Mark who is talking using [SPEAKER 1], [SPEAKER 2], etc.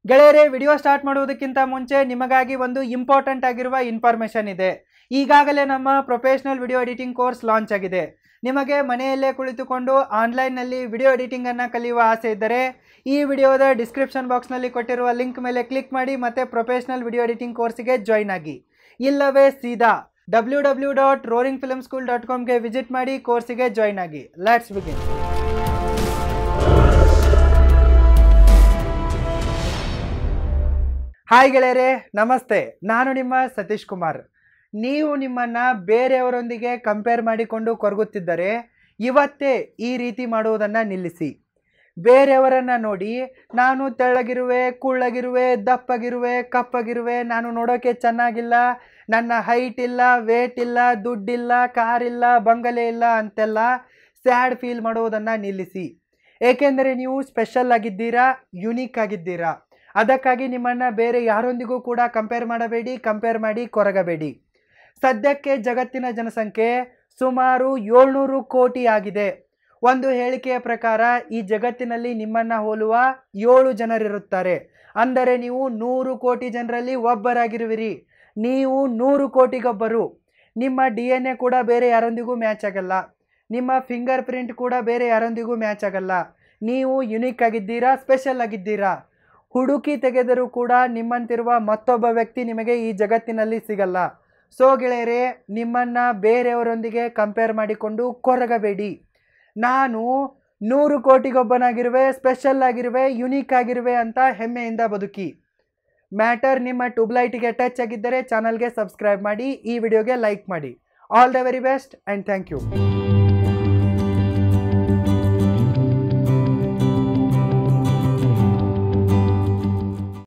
[SPEAKER 1] ಗೆಳೆಯರೇ video start ಮಾಡುವುದಕ್ಕಿಂತ ಮುಂಚೆ ನಿಮಗಾಗಿ ಒಂದು ಇಂಪಾರ್ಟೆಂಟ್ ಆಗಿರುವ ಇನ್ಫಾರ್ಮೇಷನ್ ಇದೆ ಈಗಾಗಲೇ ನಮ್ಮ professional video editing course launch ಆಗಿದೆ ನಿಮಗೆ ಮನೆಯಲ್ಲೇ ಕುಳಿತುಕೊಂಡು ಆನ್ಲೈನ್ನಲ್ಲಿ ವಿಡಿಯೋ ಎಡಿಟಿಂಗನ್ನು ಕಲಿಯುವ ಆಸೆ ಇದ್ದರೆ ಈ ವಿಡಿಯೋದ ಡಿಸ್ಕ್ರಿಪ್ಷನ್ ಬಾಕ್ಸ್ನಲ್ಲಿ ಕೊಟ್ಟಿರುವ ಲಿಂಕ್ ಮೇಲೆ ಕ್ಲಿಕ್ ಮಾಡಿ ಮತ್ತು ಪ್ರೊಫೆಷನಲ್ ವಿಡಿಯೋ ಎಡಿಟಿಂಗ್ ಕೋರ್ಸಿಗೆ ಜಾಯ್ನ್ ಆಗಿ ಇಲ್ಲವೇ ಸೀದಾ W W dot roaring film school dot ಕಾಮ್ಗೆ ವಿಸಿಟ್ ಮಾಡಿ ಕೋರ್ಸಿಗೆ ಜಾಯ್ನ್ ಆಗಿ ಲೆಟ್ಸ್ ಬಿಗಿನ್ ಹಾಯ್ ಗೆಳೆಯರೇ ನಮಸ್ತೆ ನಾನು ನಿಮ್ಮ ಸತೀಶ್ ಕುಮಾರ್ ನೀವು ನಿಮ್ಮನ್ನು ಬೇರೆಯವರೊಂದಿಗೆ ಕಂಪೇರ್ ಮಾಡಿಕೊಂಡು ಕೊರಗುತ್ತಿದ್ದರೆ ಇವತ್ತೇ ಈ ರೀತಿ ಮಾಡುವುದನ್ನು ನಿಲ್ಲಿಸಿ ಬೇರೆಯವರನ್ನು ನೋಡಿ ನಾನು ತೆಳ್ಳಗಿರುವೆ ಕುಳ್ಳಗಿರುವೆ ದಪ್ಪಗಿರುವೆ ಕಪ್ಪಗಿರುವೆ ನಾನು ನೋಡೋಕ್ಕೆ ಚೆನ್ನಾಗಿಲ್ಲ ನನ್ನ ಹೈಟ್ ಇಲ್ಲ ವೇಟ್ ಇಲ್ಲ ದುಡ್ಡಿಲ್ಲ ಕಾರಿಲ್ಲ ಬಂಗಲೆ ಇಲ್ಲ ಅಂತೆಲ್ಲ ಸ್ಯಾಡ್ ಫೀಲ್ ಮಾಡುವುದನ್ನು ನಿಲ್ಲಿಸಿ ಏಕೆಂದರೆ ನೀವು ಸ್ಪೆಷಲ್ ಆಗಿದ್ದೀರಾ ಯುನೀಕ್ ಆಗಿದ್ದೀರಾ ಅದಕ್ಕಾಗಿ ನಿಮ್ಮನ್ನು ಬೇರೆ ಯಾರೊಂದಿಗೂ ಕೂಡ ಕಂಪೇರ್ ಮಾಡಬೇಡಿ ಕಂಪೇರ್ ಮಾಡಿ ಕೊರಗಬೇಡಿ ಸದ್ಯಕ್ಕೆ ಜಗತ್ತಿನ ಜನಸಂಖ್ಯೆ ಸುಮಾರು ಏಳ್ನೂರು ಕೋಟಿ ಆಗಿದೆ ಒಂದು ಹೇಳಿಕೆಯ ಪ್ರಕಾರ ಈ ಜಗತ್ತಿನಲ್ಲಿ ನಿಮ್ಮನ್ನು ಹೋಲುವ ಏಳು ಜನರಿರುತ್ತಾರೆ ಅಂದರೆ ನೀವು ನೂರು ಕೋಟಿ ಜನರಲ್ಲಿ ಒಬ್ಬರಾಗಿರುವಿರಿ ನೀವು ನೂರು ಕೋಟಿಗೊಬ್ಬರು ನಿಮ್ಮ ಡಿ ಎನ್ ಎ ಕೂಡ ಬೇರೆ ಯಾರೊಂದಿಗೂ ಮ್ಯಾಚ್ ಆಗಲ್ಲ ನಿಮ್ಮ ಫಿಂಗರ್ ಪ್ರಿಂಟ್ ಕೂಡ ಬೇರೆ ಯಾರೊಂದಿಗೂ ಮ್ಯಾಚ್ ಆಗಲ್ಲ ನೀವು ಯುನೀಕ್ ಆಗಿದ್ದೀರಾ ಸ್ಪೆಷಲ್ ಆಗಿದ್ದೀರಾ ಹುಡುಕಿ ತೆಗೆದರೂ ಕೂಡ ನಿಮ್ಮಂತಿರುವ ಮತ್ತೊಬ್ಬ ವ್ಯಕ್ತಿ ನಿಮಗೆ ಈ ಜಗತ್ತಿನಲ್ಲಿ ಸಿಗಲ್ಲ ಸೊ ಗೆಳೆಯರೇ ನಿಮ್ಮನ್ನು ಬೇರೆಯವರೊಂದಿಗೆ ಕಂಪೇರ್ ಮಾಡಿಕೊಂಡು ಕೊರಗಬೇಡಿ ನಾನು ನೂರು ಕೋಟಿಗೊಬ್ಬನಾಗಿರುವೆ ಸ್ಪೆಷಲ್ ಆಗಿರುವೆ ಯುನೀಕ್ ಆಗಿರುವೆ ಅಂತ ಹೆಮ್ಮೆಯಿಂದ ಬದುಕಿ ಮ್ಯಾಟರ್ ನಿಮ್ಮ ಟ್ಯೂಬ್ಲೈಟಿಗೆ ಟಚ್ ಆಗಿದ್ದರೆ ಚಾನಲ್ಗೆ ಸಬ್ಸ್ಕ್ರೈಬ್ ಮಾಡಿ ಈ ವಿಡಿಯೋಗೆ ಲೈಕ್ ಮಾಡಿ all the very best and thank you